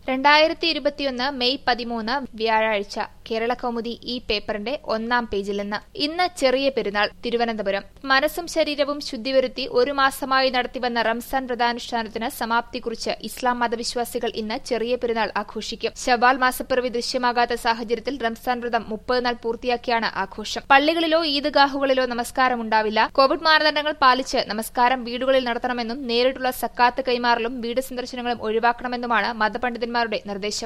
രണ്ടായിരത്തി ഇരുപത്തിയൊന്ന് മെയ് പതിമൂന്ന് വ്യാഴാഴ്ച കേരള കൗമുദി ഈ പേപ്പറിന്റെ ഒന്നാം പേജിൽ നിന്ന് ഇന്ന് ചെറിയ പെരുന്നാൾ തിരുവനന്തപുരം മനസ്സും ശരീരവും ശുദ്ധിവരുത്തി ഒരു മാസമായി നടത്തിവന്ന റംസാൻ വ്രതാനുഷ്ഠാനത്തിന് സമാപ്തി കുറിച്ച് ഇസ്ലാം മതവിശ്വാസികൾ ഇന്ന് ചെറിയ പെരുന്നാൾ ആഘോഷിക്കും ശവാൽ മാസപ്പിറവി ദൃശ്യമാകാത്ത സാഹചര്യത്തിൽ റംസാൻ വ്രതം മുപ്പത് നാൾ പൂർത്തിയാക്കിയാണ് ആഘോഷം പള്ളികളിലോ ഈദ്ഗാഹുകളിലോ നമസ്കാരമുണ്ടാവില്ല കോവിഡ് മാനദണ്ഡങ്ങൾ പാലിച്ച് നമസ്കാരം വീടുകളിൽ നടത്തണമെന്നും നേരിട്ടുള്ള സക്കാത്ത് കൈമാറലും വീട് സന്ദർശനങ്ങളും ഒഴിവാക്കണമെന്നുമാണ് മതപണ്ഡിതന്മാരുടെ നിർദ്ദേശം